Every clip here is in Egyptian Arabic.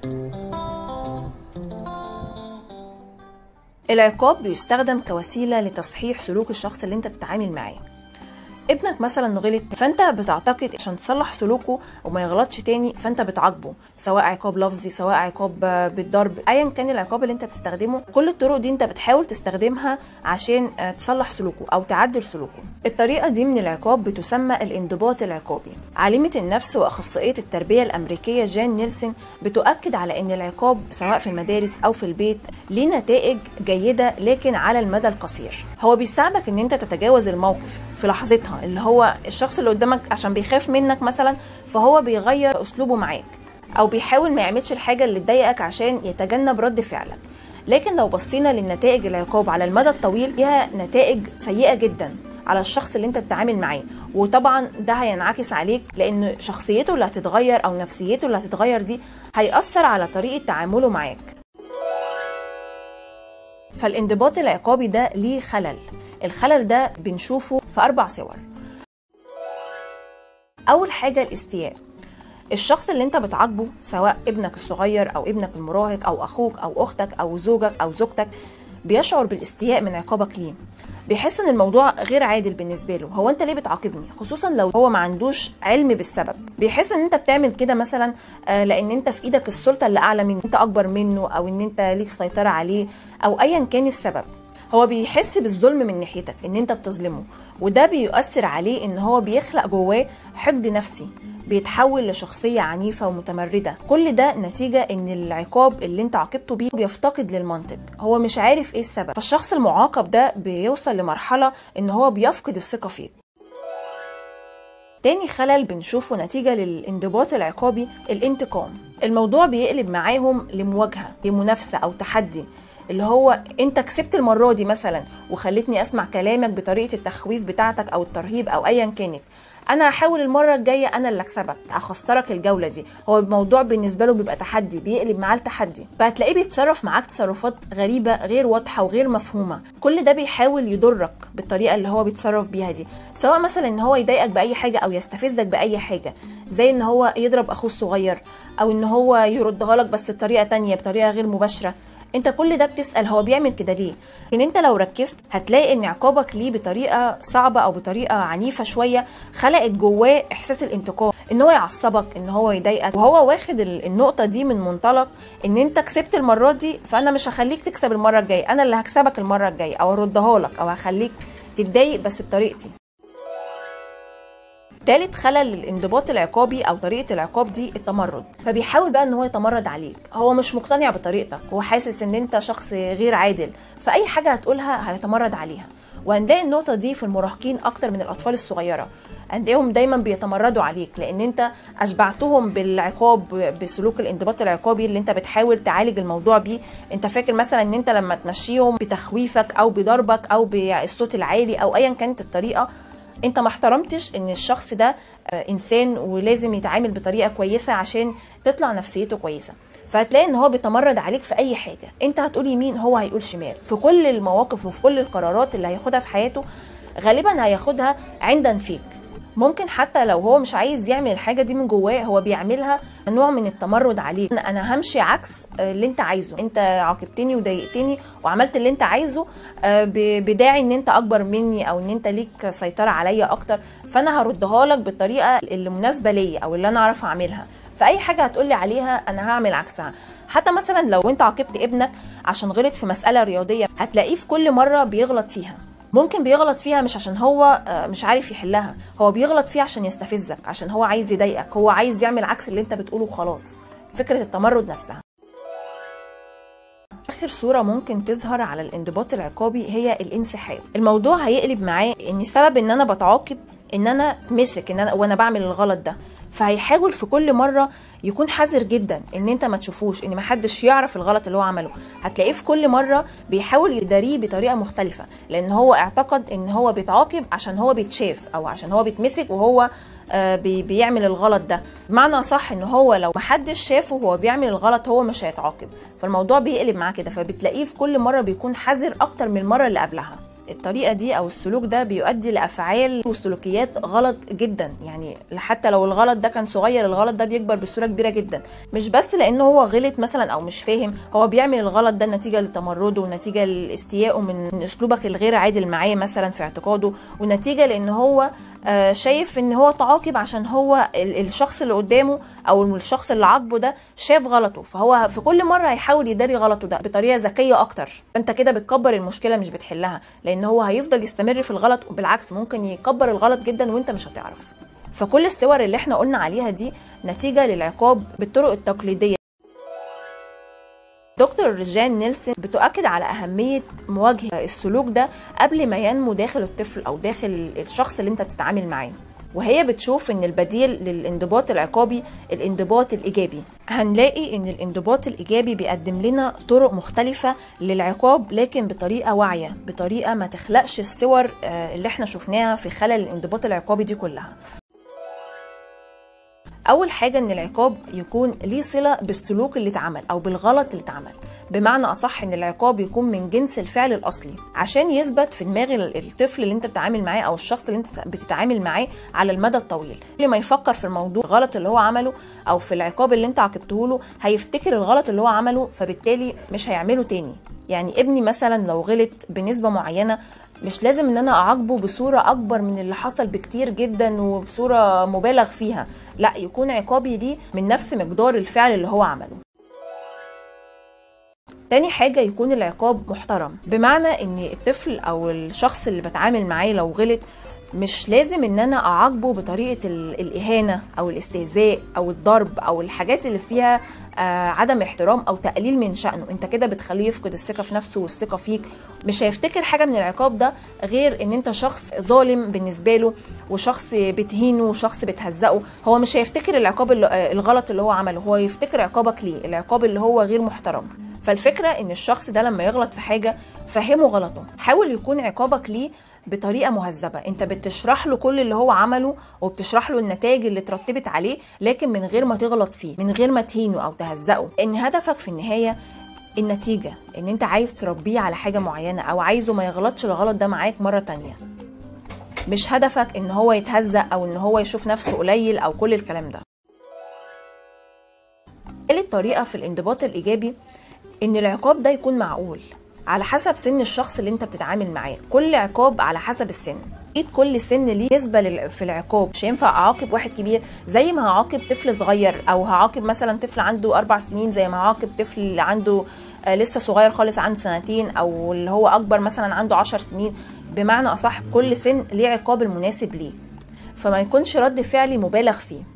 العقاب بيستخدم كوسيلة لتصحيح سلوك الشخص اللي انت بتتعامل معاه ابنك مثلا غلط فانت بتعتقد عشان تصلح سلوكه وما يغلطش تاني فانت بتعاقبه سواء عقاب لفظي سواء عقاب بالضرب ايا كان العقاب اللي انت بتستخدمه كل الطرق دي انت بتحاول تستخدمها عشان تصلح سلوكه او تعدل سلوكه الطريقه دي من العقاب بتسمى الانضباط العقابي عالمه النفس واخصائيه التربيه الامريكيه جان نيلسون بتؤكد على ان العقاب سواء في المدارس او في البيت ليه نتائج جيده لكن على المدى القصير هو بيساعدك ان انت تتجاوز الموقف في لحظتها اللي هو الشخص اللي قدامك عشان بيخاف منك مثلا فهو بيغير اسلوبه معاك او بيحاول ما يعملش الحاجه اللي تضايقك عشان يتجنب رد فعلك لكن لو بصينا للنتائج العقاب على المدى الطويل ليها نتائج سيئه جدا على الشخص اللي انت بتتعامل معاه وطبعا ده هينعكس عليك لان شخصيته اللي هتتغير او نفسيته اللي هتتغير دي هيأثر على طريقه تعامله معاك فالانضباط العقابي ده ليه خلل الخلل ده بنشوفه في اربع صور اول حاجه الاستياء الشخص اللي انت بتعاقبه سواء ابنك الصغير او ابنك المراهق او اخوك او اختك او زوجك او زوجتك بيشعر بالاستياء من عقابك ليه بيحس ان الموضوع غير عادل بالنسبه له هو انت ليه بتعاقبني خصوصا لو هو ما عندوش علم بالسبب بيحس ان انت بتعمل كده مثلا لان انت في ايدك السلطه اللي اعلى من انت اكبر منه او ان انت ليك سيطره عليه او ايا كان السبب هو بيحس بالظلم من ناحيتك ان انت بتظلمه وده بيؤثر عليه ان هو بيخلق جواه حقد نفسي بيتحول لشخصية عنيفة ومتمردة كل ده نتيجة ان العقاب اللي انت عاقبته بيه بيفتقد للمنطق هو مش عارف ايه السبب فالشخص المعاقب ده بيوصل لمرحلة ان هو بيفقد الثقة فيك تاني خلل بنشوفه نتيجة للانضباط العقابي الانتقام الموضوع بيقلب معاهم لمواجهة لمنافسة أو تحدي اللي هو انت كسبت المره دي مثلا وخلتني اسمع كلامك بطريقه التخويف بتاعتك او الترهيب او ايا كانت انا هحاول المره الجايه انا اللي اكسبك اخسرك الجوله دي هو الموضوع بالنسبه له بيبقى تحدي بيقلب معاه التحدي فهتلاقيه بيتصرف معاك تصرفات غريبه غير واضحه وغير مفهومه كل ده بيحاول يضرك بالطريقه اللي هو بيتصرف بيها دي سواء مثلا ان هو يضايقك باي حاجه او يستفزك باي حاجه زي ان هو يضرب اخوه الصغير او ان هو يردها لك بس بطريقه تانية بطريقه غير مباشره انت كل ده بتسال هو بيعمل كده ليه ان انت لو ركزت هتلاقي ان عقابك ليه بطريقه صعبه او بطريقه عنيفه شويه خلقت جواه احساس الانتقام ان هو يعصبك ان هو يضايقك وهو واخد النقطه دي من منطلق ان انت كسبت المره دي فانا مش هخليك تكسب المره الجايه انا اللي هكسبك المره الجايه او اردها لك او هخليك تتضايق بس بطريقتي تالت خلل للانضباط العقابي او طريقه العقاب دي التمرد فبيحاول بقى ان هو يتمرد عليك هو مش مقتنع بطريقتك هو حاسس ان انت شخص غير عادل فاي حاجه هتقولها هيتمرد عليها وهنلاقي النقطه دي في المراهقين اكتر من الاطفال الصغيره هنلاقيهم دايما بيتمردوا عليك لان انت اشبعتهم بالعقاب بسلوك الانضباط العقابي اللي انت بتحاول تعالج الموضوع بيه انت فاكر مثلا ان انت لما تمشيهم بتخويفك او بضربك او بالصوت العالي او ايا كانت الطريقه انت ما احترمتش ان الشخص ده انسان ولازم يتعامل بطريقه كويسه عشان تطلع نفسيته كويسه فهتلاقي ان هو بيتمرد عليك في اي حاجه انت هتقول يمين هو هيقول شمال في كل المواقف وفي كل القرارات اللي هياخدها في حياته غالبا هياخدها عندا فيك ممكن حتى لو هو مش عايز يعمل الحاجه دي من جواه هو بيعملها نوع من التمرد عليك انا همشي عكس اللي انت عايزه انت عاقبتني وضايقتني وعملت اللي انت عايزه بداعي ان انت اكبر مني او ان انت ليك سيطره عليا اكتر فانا هردها لك بالطريقه اللي مناسبه ليا او اللي انا اعرف اعملها فاي حاجه هتقولي عليها انا هعمل عكسها حتى مثلا لو انت عاقبت ابنك عشان غلط في مساله رياضيه هتلاقيه في كل مره بيغلط فيها ممكن بيغلط فيها مش عشان هو مش عارف يحلها هو بيغلط فيها عشان يستفزك عشان هو عايز يضايقك هو عايز يعمل عكس اللي انت بتقوله وخلاص فكره التمرد نفسها اخر صوره ممكن تظهر على الانضباط العقابي هي الانسحاب الموضوع هيقلب معاه ان سبب ان انا بتعاقب ان انا مسك ان انا وانا بعمل الغلط ده فهيحاول في كل مره يكون حذر جدا ان انت ما تشوفوش ان ما حدش يعرف الغلط اللي هو عمله هتلاقيه في كل مره بيحاول يداريه بطريقه مختلفه لان هو اعتقد ان هو بيتعاقب عشان هو بيتشاف او عشان هو بيتمسك وهو آه بي بيعمل الغلط ده بمعنى صح ان هو لو ما حدش شافه وهو بيعمل الغلط هو مش هيتعاقب فالموضوع بيقلب معاه كده فبتلاقيه في كل مره بيكون حذر اكتر من المره اللي قبلها الطريقه دي او السلوك ده بيؤدي لافعال وسلوكيات غلط جدا يعني حتى لو الغلط ده كان صغير الغلط ده بيكبر بصوره كبيره جدا مش بس لانه هو غلط مثلا او مش فاهم هو بيعمل الغلط ده نتيجه لتمرده ونتيجه لاستيائه من اسلوبك الغير عادل معاه مثلا في اعتقاده ونتيجه لان هو آه، شايف ان هو تعاقب عشان هو الشخص اللي قدامه او الشخص اللي عاقبه ده شاف غلطه فهو في كل مره هيحاول يداري غلطه ده بطريقه ذكيه اكتر فانت كده بتكبر المشكله مش بتحلها لان هو هيفضل يستمر في الغلط وبالعكس ممكن يكبر الغلط جدا وانت مش هتعرف فكل الصور اللي احنا قلنا عليها دي نتيجه للعقاب بالطرق التقليديه دكتور جان نيلسون بتؤكد على أهمية مواجهة السلوك ده قبل ما ينمو داخل الطفل أو داخل الشخص اللي أنت بتتعامل معاه وهي بتشوف ان البديل للانضباط العقابي الانضباط الايجابي هنلاقي ان الانضباط الايجابي بيقدم لنا طرق مختلفه للعقاب لكن بطريقه واعيه بطريقه ما تخلقش الصور آه، اللي احنا شفناها في خلل الانضباط العقابي دي كلها اول حاجه ان العقاب يكون ليه صله بالسلوك اللي اتعمل او بالغلط اللي اتعمل بمعنى اصح ان العقاب يكون من جنس الفعل الاصلي عشان يثبت في دماغ الطفل اللي انت بتتعامل معاه او الشخص اللي انت بتتعامل معاه على المدى الطويل كل ما يفكر في الموضوع الغلط اللي هو عمله او في العقاب اللي انت عاقبته له هيفتكر الغلط اللي هو عمله فبالتالي مش هيعمله تاني يعني ابني مثلا لو غلط بنسبة معينة مش لازم ان انا اعاقبه بصورة اكبر من اللي حصل بكتير جدا وبصورة مبالغ فيها لا يكون عقابي ليه من نفس مقدار الفعل اللي هو عمله تاني حاجة يكون العقاب محترم بمعنى ان الطفل او الشخص اللي بتعامل معاه لو غلط مش لازم ان انا اعاقبه بطريقه الاهانه او الاستهزاء او الضرب او الحاجات اللي فيها آه عدم احترام او تقليل من شانه انت كده بتخليه يفقد الثقه في نفسه والثقه فيك مش هيفتكر حاجه من العقاب ده غير ان انت شخص ظالم بالنسبه له وشخص بتهينه وشخص بتهزقه هو مش هيفتكر العقاب اللي الغلط اللي هو عمله هو يفتكر عقابك ليه العقاب اللي هو غير محترم فالفكره ان الشخص ده لما يغلط في حاجه فهمه غلطه حاول يكون عقابك ليه بطريقه مهذبه انت بتشرح له كل اللي هو عمله وبتشرح له النتائج اللي اترتبت عليه لكن من غير ما تغلط فيه من غير ما تهينه او تهزقه ان هدفك في النهايه النتيجة ان انت عايز تربيه على حاجة معينة او عايزه ما يغلطش الغلط ده معاك مرة تانية مش هدفك ان هو يتهزق او ان هو يشوف نفسه قليل او كل الكلام ده تالت طريقة في الانضباط الايجابي ان العقاب ده يكون معقول على حسب سن الشخص اللي انت بتتعامل معاه كل عقاب على حسب السن اكيد كل سن ليه نسبه في العقاب مش هينفع اعاقب واحد كبير زي ما هعاقب طفل صغير او هعاقب مثلا طفل عنده اربع سنين زي ما هعاقب طفل عنده آه، لسه صغير خالص عنده سنتين او اللي هو اكبر مثلا عنده عشر سنين بمعنى اصح كل سن ليه عقاب المناسب ليه فما يكونش رد فعلي مبالغ فيه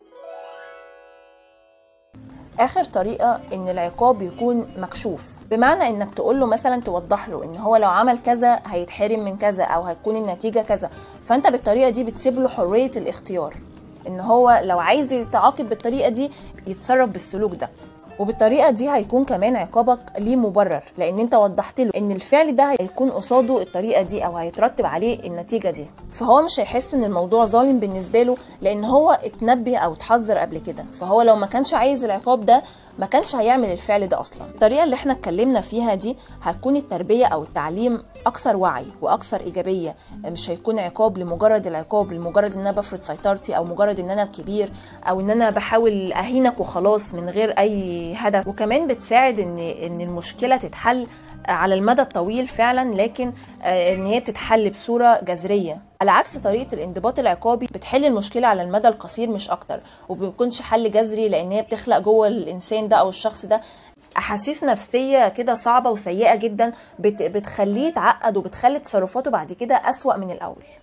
اخر طريقه ان العقاب يكون مكشوف بمعنى انك تقول له مثلا توضح له ان هو لو عمل كذا هيتحرم من كذا او هتكون النتيجه كذا فانت بالطريقه دي بتسيب له حريه الاختيار ان هو لو عايز يتعاقب بالطريقه دي يتصرف بالسلوك ده وبالطريقه دي هيكون كمان عقابك ليه مبرر لان انت وضحت له ان الفعل ده هيكون قصاده الطريقه دي او هيترتب عليه النتيجه دي فهو مش هيحس ان الموضوع ظالم بالنسبه له لان هو اتنبه او اتحذر قبل كده فهو لو ما كانش عايز العقاب ده ما كانش هيعمل الفعل ده اصلا الطريقه اللي احنا اتكلمنا فيها دي هتكون التربيه او التعليم اكثر وعي واكثر ايجابيه مش هيكون عقاب لمجرد العقاب لمجرد ان انا بفرض سيطرتي او مجرد ان انا الكبير او ان انا بحاول اهينك وخلاص من غير اي هدف وكمان بتساعد ان ان المشكله تتحل على المدى الطويل فعلا لكن آه، ان هي بتتحل بصوره جذريه على عكس طريقه الانضباط العقابي بتحل المشكله على المدى القصير مش اكتر وبيكونش حل جذري لان هي بتخلق جوه الانسان ده او الشخص ده احاسيس نفسيه كده صعبه وسيئه جدا بتخليه يتعقد وبتخلي تصرفاته بعد كده اسوا من الاول